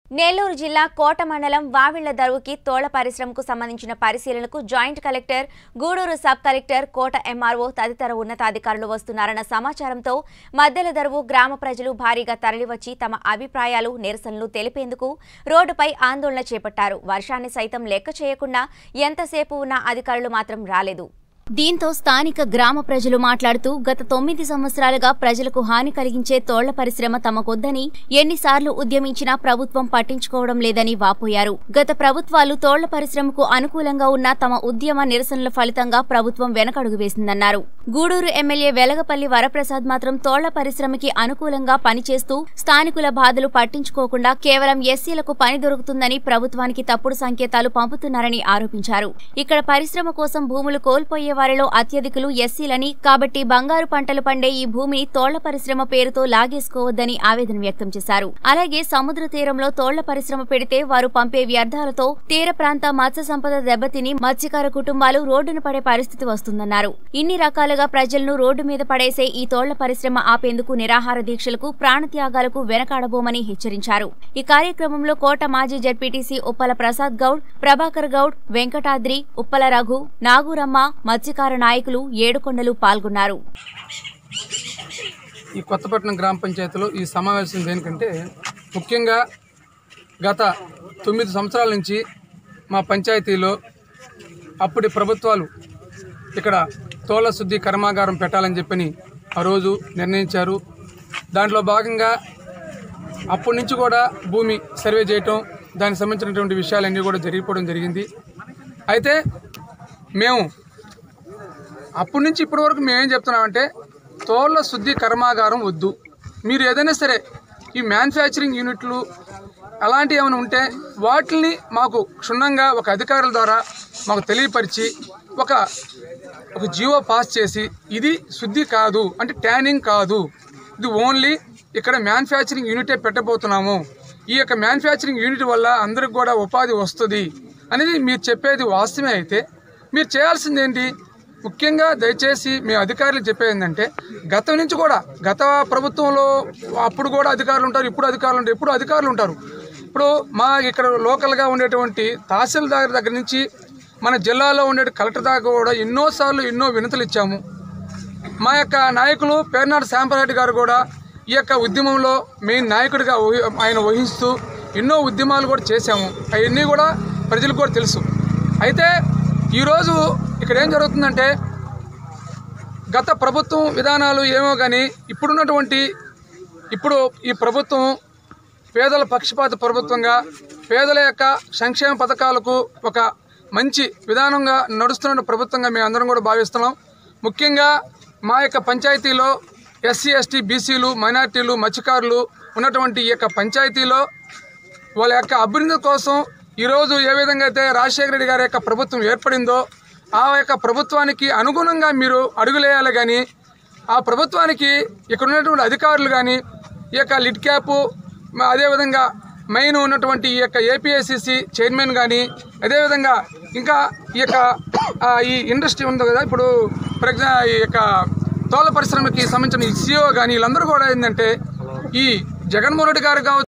నెల్లూరు జిల్లా కోట మండలం వావిళ్ల దరువుకి తోళ్ల పరిశ్రమకు సంబంధించిన పరిశీలనకు joint collector Gudur sub collector Kota MRO తదితర ఉన్నతాధికారులు వస్తున్నారన్న సమాచారంతో మద్దెల దరువు గ్రామ ప్రజలు భారీగా తరలివచ్చి తమ అభిప్రాయాలు నిరసనలు తెలిపేందుకు రోడ్డుపై ఆందోళన చేపట్టారు వర్షాన్ని సైతం లెక్క చేయకుండా ఎంతసేపు ఉన్న అధికారులు మాత్రం రాలేదు దీంతో స్థానిక గ్రామ ప్రజలు మాట్లాడుతూ గత తొమ్మిది సంవత్సరాలుగా ప్రజలకు హాని కలిగించే తోళ్ల పరిశ్రమ తమకొద్దని ఎన్నిసార్లు ఉద్యమించినా ప్రభుత్వం పట్టించుకోవడం లేదని వాపోయారు గత ప్రభుత్వాలు తోళ్ల పరిశ్రమకు అనుకూలంగా ఉన్న తమ ఉద్యమ నిరసనల ఫలితంగా ప్రభుత్వం వెనకడుగు వేసిందన్నారు గూడూరు ఎమ్మెల్యే వెలగపల్లి వరప్రసాద్ మాత్రం తోళ్ల పరిశ్రమకి అనుకూలంగా పనిచేస్తూ స్థానికుల బాధలు పట్టించుకోకుండా కేవలం ఎస్సీలకు పని దొరుకుతుందని ప్రభుత్వానికి తప్పుడు సంకేతాలు పంపుతున్నారని ఆరోపించారు ఇక్కడ పరిశ్రమ కోసం భూములు కోల్పోయే వారిలో అత్యధికులు ఎస్సీలని కాబట్టి బంగారు పంటలు పండే ఈ భూమిని తోళ్ల పరిశ్రమ పేరుతో లాగేసుకోవద్దని ఆవేదన వ్యక్తం చేశారు అలాగే సముద్ర తీరంలో తోళ్ల పరిశ్రమ పెడితే వారు పంపే వ్యర్థాలతో తీర ప్రాంత మత్స్య సంపద దెబ్బతిని మత్స్యకార కుటుంబాలు రోడ్డున పడే పరిస్థితి వస్తుందన్నారు ఇన్ని రకాలుగా ప్రజలను రోడ్డు మీద పడేసే ఈ తోళ్ల పరిశ్రమ ఆపేందుకు నిరాహార దీక్షలకు ప్రాణత్యాగాలకు వెనకాడబోమని హెచ్చరించారు ఈ కార్యక్రమంలో కోట మాజీ జడ్పీటీసీ ఉప్పల ప్రసాద్ గౌడ్ ప్రభాకర్ గౌడ్ వెంకటాద్రి ఉప్పల రఘు నాగూరమ్మ మత్స్యకార నాయకులు ఏడుకొండలు పాల్గొన్నారు ఈ కొత్తపట్నం గ్రామ పంచాయతీలో ఈ సమావేశం దేనికంటే ముఖ్యంగా గత తొమ్మిది సంవత్సరాల నుంచి మా పంచాయతీలో అప్పటి ప్రభుత్వాలు ఇక్కడ తోల శుద్ధి కర్మాగారం పెట్టాలని చెప్పని ఆ రోజు నిర్ణయించారు దాంట్లో భాగంగా అప్పటి నుంచి కూడా భూమి సర్వే చేయటం దానికి సంబంధించినటువంటి విషయాలన్నీ కూడా జరిగిపోవడం జరిగింది అయితే మేము అప్పటి నుంచి ఇప్పటి వరకు మేమేం చెప్తున్నామంటే తోళ్ల శుద్ధి కర్మాగారం వద్దు మీరు ఏదైనా సరే ఈ మ్యానుఫ్యాక్చరింగ్ యూనిట్లు అలాంటివి ఏమైనా ఉంటే వాటిని మాకు క్షుణ్ణంగా ఒక అధికారుల ద్వారా మాకు తెలియపరిచి ఒక ఒక జీవో పాస్ చేసి ఇది శుద్ధి కాదు అంటే ట్యానింగ్ కాదు ఇది ఓన్లీ ఇక్కడ మ్యానుఫ్యాక్చరింగ్ యూనిటే పెట్టబోతున్నాము ఈ యొక్క మ్యానుఫ్యాక్చరింగ్ యూనిట్ వల్ల అందరికి కూడా ఉపాధి వస్తుంది అనేది మీరు చెప్పేది వాస్తవమే అయితే మీరు చేయాల్సింది ఏంటి ముఖ్యంగా దయచేసి మీ అధికారులకు చెప్పేది ఏంటంటే గతం నుంచి కూడా గత ప్రభుత్వంలో అప్పుడు కూడా అధికారులు ఉంటారు ఇప్పుడు అధికారులు ఉంటారు ఇప్పుడు అధికారులు ఉంటారు ఇప్పుడు మా ఇక్కడ లోకల్గా ఉండేటువంటి తహసీల్దార్ దగ్గర నుంచి మన జిల్లాలో ఉండే కలెక్టర్ దాకా కూడా ఎన్నోసార్లు ఎన్నో వినతులు ఇచ్చాము మా యొక్క నాయకులు పేర్నాడు శాంపరెడ్డి గారు కూడా ఈ యొక్క ఉద్యమంలో మెయిన్ నాయకుడిగా వహి- ఆయన వహిస్తూ ఎన్నో ఉద్యమాలు కూడా చేశాము అవన్నీ కూడా ప్రజలకు కూడా తెలుసు అయితే ఈరోజు ఇక్కడ ఏం జరుగుతుందంటే గత ప్రభుత్వం విధానాలు ఏమో కానీ ఇప్పుడున్నటువంటి ఇప్పుడు ఈ ప్రభుత్వం పేదల పక్షపాత ప్రభుత్వంగా పేదల యొక్క సంక్షేమ పథకాలకు ఒక మంచి విధానంగా నడుస్తున్న ప్రభుత్వంగా మేము అందరం కూడా భావిస్తున్నాం ముఖ్యంగా మా యొక్క పంచాయతీలో ఎస్సీ ఎస్టీ బీసీలు మైనార్టీలు మత్స్యకారులు ఉన్నటువంటి ఈ యొక్క పంచాయతీలో వాళ్ళ యొక్క అభివృద్ధి కోసం ఈరోజు ఏ విధంగా అయితే రాజశేఖర రెడ్డి గారి యొక్క ప్రభుత్వం ఏర్పడిందో ఆ యొక్క ప్రభుత్వానికి అనుగుణంగా మీరు అడుగులేయాలి కానీ ఆ ప్రభుత్వానికి ఇక్కడ ఉన్నటువంటి అధికారులు కానీ ఈ యొక్క లిడ్ క్యాపు మ- అదేవిధంగా మెయిన్ ఉన్నటువంటి ఈ యొక్క ఏపీఐసిసి చైర్మన్ కానీ అదేవిధంగా ఇంకా ఈ యొక్క ఆ, ఈ ఇండస్ట్రీ ఉంది కదా ఇప్పుడు ఫర్ ఎగ్జాంపుల్ ఈ యొక్క తోల పరిశ్రమకి సంబంధించిన ఈ సిఇఓ కానీ వీళ్ళందరూ కూడా ఏంటంటే ఈ జగన్మోహన్ రెడ్డి గారు కావచ్చు